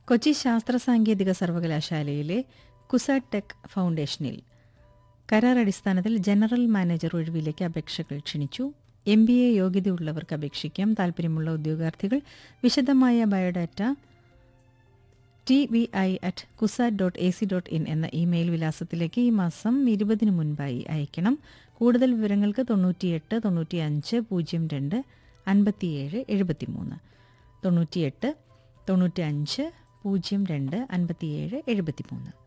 കൊച്ചി ശാസ്ത്ര സാങ്കേതിക സർവകലാശാലയിലെ കുസാടെക് ഫൗണ്ടേഷനിൽ കരാർ അടിസ്ഥാനത്തിൽ ജനറൽ മാനേജർ ഒഴിവിലേക്ക് അപേക്ഷകൾ ക്ഷണിച്ചു എം ബി എ യോഗ്യതയുള്ളവർക്ക് അപേക്ഷിക്കാം താൽപ്പര്യമുള്ള ഉദ്യോഗാർത്ഥികൾ വിശദമായ biodata T V I at Cusat dot A C dot in email ഇമെയിൽ വിലാസത്തിലേക്ക് ഈ മാസം ഇരുപതിന് മുൻപായി അയക്കണം കൂടുതൽ വിവരങ്ങൾക്ക് തൊണ്ണൂറ്റിയെട്ട് തൊണ്ണൂറ്റിയഞ്ച് പൂജ്യം രണ്ട് അൻപത്തിയേഴ് എഴുപത്തിമൂന്ന് തൊണ്ണൂറ്റിയെട്ട് തൊണ്ണൂറ്റിയഞ്ച് പൂജ്യം രണ്ട് അൻപത്തിയേഴ് എഴുപത്തിമൂന്ന്